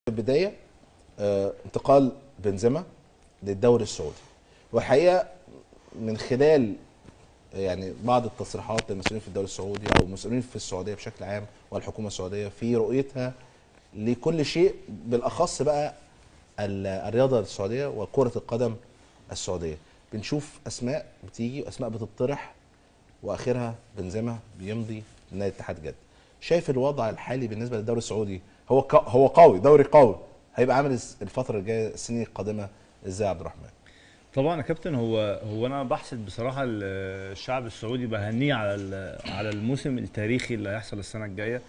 البدايه آه، انتقال بنزيما للدوري السعودي والحقيقه من خلال يعني بعض التصريحات للمسؤولين في الدوري السعودي او المسؤولين في السعوديه بشكل عام والحكومه السعوديه في رؤيتها لكل شيء بالاخص بقى ال- الرياضه السعوديه وكره القدم السعوديه بنشوف اسماء بتيجي واسماء بتطرح واخرها بنزيما بيمضي لنادي اتحاد جده شايف الوضع الحالي بالنسبه للدوري السعودي هو ق- هو قوي دوري قوي هيبقى عامل الس- الفتره الجايه السنين القادمه ازاي يا عبد الرحمن طبعا يا كابتن هو هو انا بحسد بصراحه ال- الشعب السعودي بهنيه على ال- على الموسم التاريخي اللي هيحصل السنه الجايه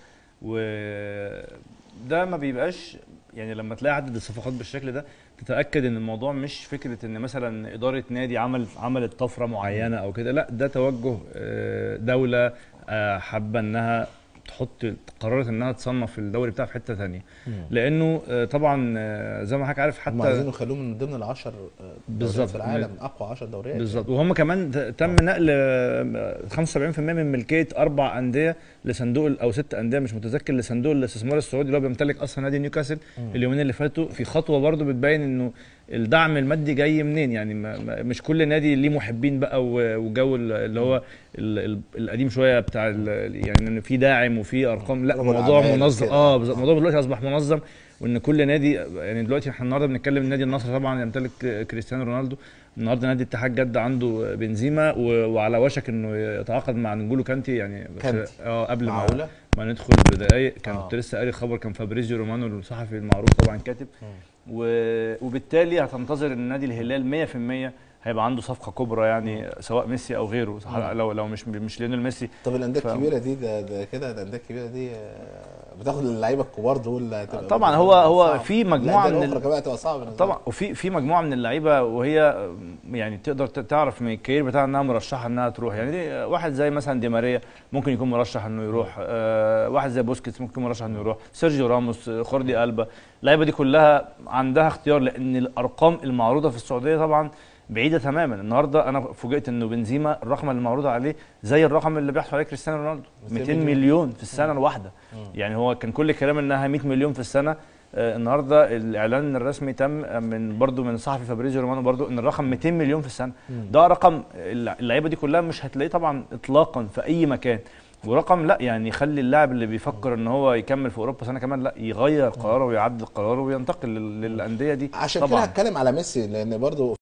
وده ما بيبقاش يعني لما تلاقي عدد الصفقات بالشكل ده تتاكد ان الموضوع مش فكره ان مثلا اداره نادي عمل عملت طفره معينه او كده لا ده توجه آه، دوله آه، حابه انها تحط قررت انها تصنف الدوري بتاعها في حته ثانيه لانه آه، طبعا آه، زي ما حضرتك عارف هم عايزين حتى يخلوه من ضمن العشر آه، دوريات بالظبط. في العالم اقوى 10 دوريات بالظبط وهم كمان ت- تم نقل آه، 75% من ملكيه اربع انديه لصندوق ال- او ست انديه مش متذكر لصندوق الاستثمار السعودي اللي هو بيمتلك اصلا نادي نيوكاسل اليومين اللي فاتوا في خطوه برضو بتبين انه الدعم المادي جاي منين يعني ما ما- مش كل نادي ليه محبين بقى و- وجو ال- اللي هو ال- ال- القديم شويه بتاع ال- يعني ان في داعم وفي ارقام لا رجل الموضوع أعمال منظم كده. اه بالظبط الموضوع دلوقتي اصبح منظم وان كل نادي يعني دلوقتي احنا النهارده بنتكلم نادي النصر طبعا يمتلك كريستيانو رونالدو النهارده نادي اتحاد جده عنده بنزيما و- وعلى وشك انه يتعاقد مع نجولو كانتي يعني بس كانتي. اه قبل ما معقوله ما ندخل بدقايق كنت آه. آه. لسه قاري خبر كان فابريزيو رومانو الصحفي المعروف طبعا كاتب و... وبالتالي هتنتظر ان نادي الهلال 100% هيبقى عنده صفقه كبرى يعني سواء ميسي او غيره لو لو مش مش ليونيل ميسي طب الانديه ف- الكبيره دي ده, ده كده الانديه الكبيره دي آه، بتاخد اللعيبه الكبار دول هتبقى طبعا بالنسبة هو لهم هو صعب. في مجموعه الأندية من الاخرى ال... كمان هتبقى صعبه بالنسبة طبعا وفي في مجموعه من اللعيبه وهي يعني تقدر ت- تعرف من الكارير بتاعها انها مرشحه انها تروح يعني دي واحد زي مثلا دي ماريا ممكن يكون مرشح انه يروح آه واحد زي بوسكيتس ممكن يكون مرشح انه يروح سيرجيو راموس آه، خوردي البا اللعيبه دي كلها عندها اختيار لان الارقام المعروضه في السعوديه طبعا بعيده تماما النهارده انا فوجئت انه بنزيما الرقم اللي معروض عليه زي الرقم اللي بيحصل عليه كريستيانو رونالدو 200 200 مليون في السنه الواحده يعني هو كان كل الكلام انها 100 مليون في السنه آه، النهارده الاعلان الرسمي تم آه، من برضو من صحفي فابريزيو رومانو برضو ان الرقم 200 مليون في السنه ده رقم الل- اللعيبه دي كلها مش هتلاقيه طبعا اطلاقا في اي مكان ورقم لا يعني يخلي اللاعب اللي بيفكر ان هو يكمل في اوروبا سنه كمان لا يغير قراره ويعدل قراره وينتقل لل- للانديه دي عشان كده طبعا هتكلم على ميسي لان برضو